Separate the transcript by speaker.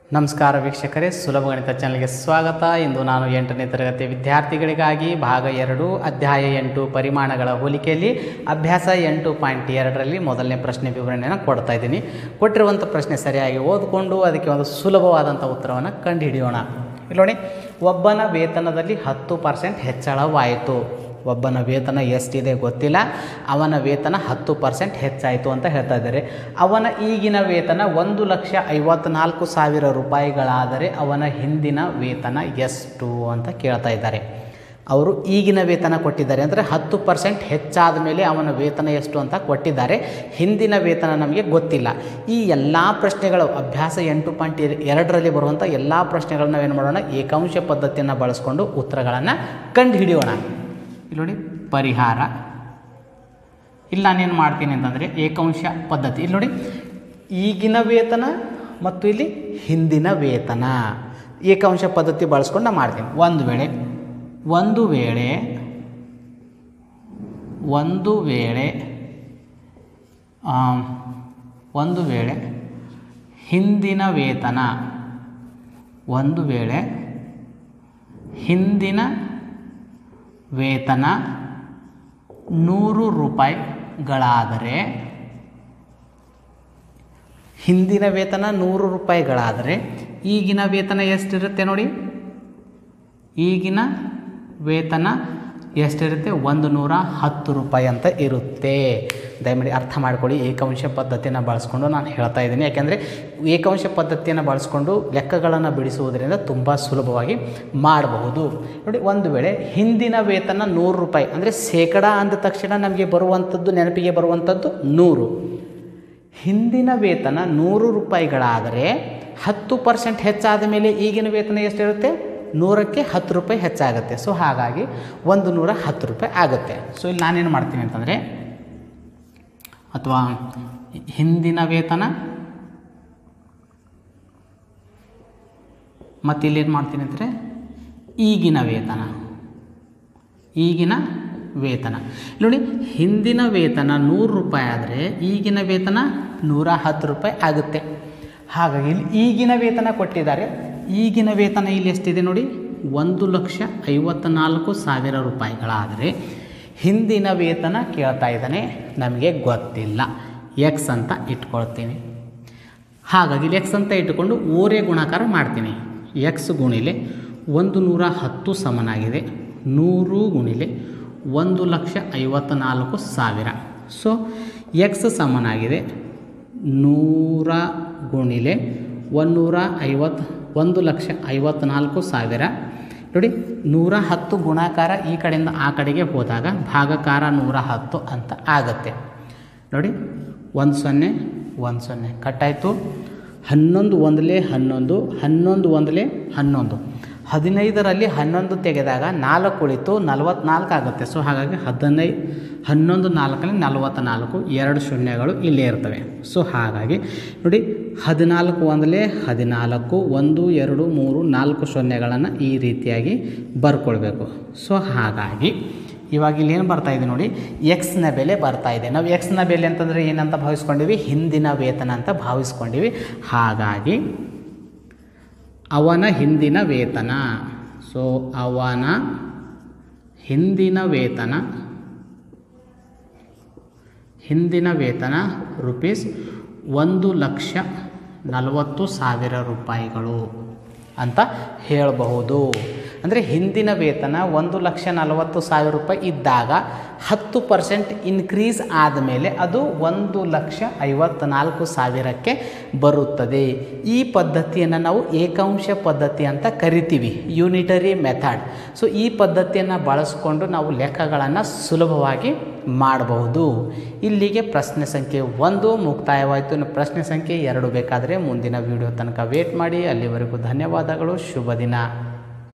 Speaker 1: ನಮಸ್ಕಾರ ವೀಕ್ಷಕರೇ ಸುಲಭ ಗಣಿತ ಚಾನಲ್ಗೆ ಸ್ವಾಗತ ಇಂದು ನಾನು ಎಂಟನೇ ತರಗತಿ ವಿದ್ಯಾರ್ಥಿಗಳಿಗಾಗಿ ಭಾಗ ಎರಡು ಅಧ್ಯಾಯ ಎಂಟು ಪರಿಮಾಣಗಳ ಹೋಲಿಕೆಯಲ್ಲಿ ಅಭ್ಯಾಸ ಎಂಟು ಪಾಯಿಂಟ್ ಎರಡರಲ್ಲಿ ಮೊದಲನೇ ಪ್ರಶ್ನೆ ವಿವರಣೆಯನ್ನು ಕೊಡ್ತಾ ಇದ್ದೀನಿ ಕೊಟ್ಟಿರುವಂಥ ಪ್ರಶ್ನೆ ಸರಿಯಾಗಿ ಓದಿಕೊಂಡು ಅದಕ್ಕೆ ಒಂದು ಸುಲಭವಾದಂಥ ಉತ್ತರವನ್ನು ಕಂಡುಹಿಡಿಯೋಣ ಇಲ್ಲಿ ನೋಡಿ ಒಬ್ಬನ ವೇತನದಲ್ಲಿ ಹತ್ತು ಪರ್ಸೆಂಟ್ ಹೆಚ್ಚಳವಾಯಿತು ಒಬ್ಬನ ವೇತನ ಎಷ್ಟಿದೆ ಗೊತ್ತಿಲ್ಲ ಅವನ ವೇತನ ಹತ್ತು ಪರ್ಸೆಂಟ್ ಹೆಚ್ಚಾಯಿತು ಅಂತ ಹೇಳ್ತಾ ಇದ್ದಾರೆ ಅವನ ಈಗಿನ ವೇತನ ಒಂದು ಲಕ್ಷ ಐವತ್ನಾಲ್ಕು ಸಾವಿರ ರೂಪಾಯಿಗಳಾದರೆ ಅವನ ಹಿಂದಿನ ವೇತನ ಎಷ್ಟು ಅಂತ ಕೇಳ್ತಾ ಇದ್ದಾರೆ ಅವರು ಈಗಿನ ವೇತನ ಕೊಟ್ಟಿದ್ದಾರೆ ಅಂದರೆ ಹತ್ತು ಪರ್ಸೆಂಟ್ ಹೆಚ್ಚಾದ ಮೇಲೆ ಅವನ ವೇತನ ಎಷ್ಟು ಅಂತ ಕೊಟ್ಟಿದ್ದಾರೆ ಹಿಂದಿನ ವೇತನ ನಮಗೆ ಗೊತ್ತಿಲ್ಲ ಈ ಎಲ್ಲ ಪ್ರಶ್ನೆಗಳು ಅಭ್ಯಾಸ ಎಂಟು ಪಾಯಿಂಟ್ ಎರಡರಲ್ಲಿ ಬರುವಂಥ ಎಲ್ಲ ಪ್ರಶ್ನೆಗಳನ್ನ ನಾವೇನು ಮಾಡೋಣ ಏಕಾಂಶ ಪದ್ಧತಿಯನ್ನು ಬಳಸ್ಕೊಂಡು ಉತ್ತರಗಳನ್ನು ಕಂಡುಹಿಡಿಯೋಣ ಇಲ್ಲಿ ನೋಡಿ ಪರಿಹಾರ ಇಲ್ಲಿ ನಾನೇನು ಮಾಡ್ತೀನಿ ಅಂತಂದರೆ ಏಕಾಂಶ ಪದ್ಧತಿ ಇಲ್ಲಿ ನೋಡಿ ಈಗಿನ ವೇತನ ಮತ್ತು ಇಲ್ಲಿ ಹಿಂದಿನ ವೇತನ ಏಕಾಂಶ ಪದ್ಧತಿ ಬಳಸ್ಕೊಂಡು ನಾನು ಮಾಡ್ತೀನಿ ಒಂದು ವೇಳೆ ಒಂದು ವೇಳೆ ಒಂದು ವೇಳೆ ಆ, ಒಂದು ವೇಳೆ ಹಿಂದಿನ ವೇತನ ಒಂದು ವೇಳೆ ಹಿಂದಿನ ವೇತನ ನೂರು ರೂಪಾಯಿಗಳಾದರೆ ಹಿಂದಿನ ವೇತನ ನೂರು ರೂಪಾಯಿಗಳಾದರೆ ಈಗಿನ ವೇತನ ಎಷ್ಟಿರುತ್ತೆ ನೋಡಿ ಈಗಿನ ವೇತನ ಎಷ್ಟಿರುತ್ತೆ ಒಂದು ನೂರ ಹತ್ತು ರೂಪಾಯಿ ಅಂತ ಇರುತ್ತೆ ದಯಮಾಡಿ ಅರ್ಥ ಮಾಡ್ಕೊಳ್ಳಿ ಏಕಾಂಶ ಪದ್ಧತಿಯನ್ನು ಬಳಸ್ಕೊಂಡು ನಾನು ಹೇಳ್ತಾ ಇದ್ದೀನಿ ಯಾಕೆಂದರೆ ಏಕಾಂಶ ಪದ್ಧತಿಯನ್ನು ಬಳಸ್ಕೊಂಡು ಲೆಕ್ಕಗಳನ್ನು ಬಿಡಿಸುವುದರಿಂದ ತುಂಬ ಸುಲಭವಾಗಿ ಮಾಡಬಹುದು ನೋಡಿ ಒಂದು ವೇಳೆ ಹಿಂದಿನ ವೇತನ ನೂರು ರೂಪಾಯಿ ಅಂದರೆ ಶೇಕಡ ಅಂದ ತಕ್ಷಣ ನಮಗೆ ಬರುವಂಥದ್ದು ನೆನಪಿಗೆ ಬರುವಂಥದ್ದು ನೂರು ಹಿಂದಿನ ವೇತನ ನೂರು ರೂಪಾಯಿಗಳಾದರೆ ಹತ್ತು ಪರ್ಸೆಂಟ್ ಹೆಚ್ಚಾದ ಮೇಲೆ ಈಗಿನ ವೇತನ ಎಷ್ಟಿರುತ್ತೆ ನೂರಕ್ಕೆ ಹತ್ತು ರೂಪಾಯಿ ಹೆಚ್ಚಾಗುತ್ತೆ ಸೊ ಹಾಗಾಗಿ ಒಂದು ನೂರ ಹತ್ತು ರೂಪಾಯಿ ಆಗುತ್ತೆ ಸೊ ಇಲ್ಲಿ ನಾನೇನು ಮಾಡ್ತೀನಿ ಅಂತಂದರೆ ಅಥವಾ ಹಿಂದಿನ ವೇತನ ಮತ್ತು ಇಲ್ಲೇನು ಮಾಡ್ತೀನಿ ಅಂದರೆ ಈಗಿನ ವೇತನ ಈಗಿನ ವೇತನ ನೋಡಿ ಹಿಂದಿನ ವೇತನ ನೂರು ರೂಪಾಯಿ ಆದರೆ ಈಗಿನ ವೇತನ ನೂರ ಹತ್ತು ರೂಪಾಯಿ ಆಗುತ್ತೆ ಹಾಗಾಗಿ ಇಲ್ಲಿ ಈಗಿನ ವೇತನ ಕೊಟ್ಟಿದ್ದಾರೆ ಈಗಿನ ವೇತನ ಇಲ್ಲಿ ಎಷ್ಟಿದೆ ನೋಡಿ ಒಂದು ಲಕ್ಷ ಐವತ್ತ ನಾಲ್ಕು ಸಾವಿರ ರೂಪಾಯಿಗಳಾದರೆ ಹಿಂದಿನ ವೇತನ ಕೇಳ್ತಾ ಇದ್ದಾನೆ ನಮಗೆ ಗೊತ್ತಿಲ್ಲ ಎಕ್ಸ್ ಅಂತ ಇಟ್ಕೊಳ್ತೀನಿ ಹಾಗಾಗಿ ಇಲ್ಲಿ ಎಕ್ಸ್ ಅಂತ ಇಟ್ಟುಕೊಂಡು ಓರೆ ಗುಣಾಕಾರ ಮಾಡ್ತೀನಿ ಎಕ್ಸ್ ಗುಣಿಲೆ ಒಂದು ನೂರ ಹತ್ತು ಸಮನಾಗಿದೆ ನೂರು ಗುಣಿಲೆ ಒಂದು ಲಕ್ಷ ಐವತ್ತ ನಾಲ್ಕು ಸಾವಿರ ಸೊ ಎಕ್ಸ್ ಸಮನಾಗಿದೆ ನೂರ ಗುಣಿಲೆ ಒಂದೂರ ಐವತ್ತು ಒಂದು ಲಕ್ಷ ಐವತ್ತ್ನಾಲ್ಕು ಸಾವಿರ ನೋಡಿ ನೂರ ಹತ್ತು ಗುಣಾಕಾರ ಈ ಕಡೆಯಿಂದ ಆ ಕಡೆಗೆ ಹೋದಾಗ ಭಾಗಕಾರ ನೂರ ಹತ್ತು ಅಂತ ಆಗುತ್ತೆ ನೋಡಿ ಒಂದು ಸೊನ್ನೆ ಒಂದು ಸೊನ್ನೆ ಕಟ್ಟಾಯಿತು ಹನ್ನೊಂದು ಒಂದಲೇ ಹನ್ನೊಂದು ಹನ್ನೊಂದು ಒಂದಲೇ ಹನ್ನೊಂದು ಹದಿನೈದರಲ್ಲಿ ಹನ್ನೊಂದು ತೆಗೆದಾಗ ನಾಲ್ಕು ಉಳಿತು ನಲವತ್ನಾಲ್ಕು ಆಗುತ್ತೆ ಸೊ ಹಾಗಾಗಿ ಹದಿನೈದು ಹನ್ನೊಂದು ನಾಲ್ಕಲ್ಲಿ ನಲವತ್ತ ನಾಲ್ಕು ಎರಡು ಶೂನ್ಯಗಳು ಇಲ್ಲೇ ಇರ್ತವೆ ಸೊ ಹಾಗಾಗಿ ನೋಡಿ ಹದಿನಾಲ್ಕು ಒಂದಲೇ ಹದಿನಾಲ್ಕು ಒಂದು ಎರಡು ಮೂರು ನಾಲ್ಕು ಶೂನ್ಯಗಳನ್ನು ಈ ರೀತಿಯಾಗಿ ಬರ್ಕೊಳ್ಬೇಕು ಸೊ ಹಾಗಾಗಿ ಇವಾಗ ಇಲ್ಲಿ ಏನು ಬರ್ತಾ ಇದೆ ನೋಡಿ ಎಕ್ಸ್ನ ಬೆಲೆ ಬರ್ತಾ ಇದೆ ನಾವು ಎಕ್ಸ್ನ ಬೆಲೆ ಅಂತಂದರೆ ಏನಂತ ಭಾವಿಸ್ಕೊಂಡಿವಿ ಹಿಂದಿನ ವೇತನ ಅಂತ ಭಾವಿಸ್ಕೊಂಡಿವಿ ಹಾಗಾಗಿ ಅವನ ಹಿಂದಿನ ವೇತನ ಸೊ ಅವನ ಹಿಂದಿನ ವೇತನ ಹಿಂದಿನ ವೇತನ ರುಪೀಸ್ ಒಂದು ಲಕ್ಷ ನಲವತ್ತು ಸಾವಿರ ರೂಪಾಯಿಗಳು ಅಂತ ಹೇಳಬಹುದು ಅಂದರೆ ಹಿಂದಿನ ವೇತನ ಒಂದು ಲಕ್ಷ ನಲವತ್ತು ಸಾವಿರ ರೂಪಾಯಿ ಇದ್ದಾಗ ಹತ್ತು ಪರ್ಸೆಂಟ್ ಇನ್ಕ್ರೀಸ್ ಆದಮೇಲೆ ಅದು ಒಂದು ಲಕ್ಷ ಐವತ್ತ್ನಾಲ್ಕು ಸಾವಿರಕ್ಕೆ ಬರುತ್ತದೆ ಈ ಪದ್ಧತಿಯನ್ನು ನಾವು ಏಕಾಂಶ ಪದ್ಧತಿ ಅಂತ ಕರಿತೀವಿ ಯೂನಿಟರಿ ಮೆಥಡ್ ಸೊ ಈ ಪದ್ಧತಿಯನ್ನು ಬಳಸ್ಕೊಂಡು ನಾವು ಲೆಕ್ಕಗಳನ್ನು ಸುಲಭವಾಗಿ ಮಾಡಬಹುದು ಇಲ್ಲಿಗೆ ಪ್ರಶ್ನೆ ಸಂಖ್ಯೆ ಒಂದು ಮುಕ್ತಾಯವಾಯಿತು ಇನ್ನು ಪ್ರಶ್ನೆ ಸಂಖ್ಯೆ ಎರಡು ಬೇಕಾದರೆ ಮುಂದಿನ ವಿಡಿಯೋ ತನಕ ವೇಟ್ ಮಾಡಿ ಅಲ್ಲಿವರೆಗೂ ಧನ್ಯವಾದಗಳು ಶುಭ ದಿನ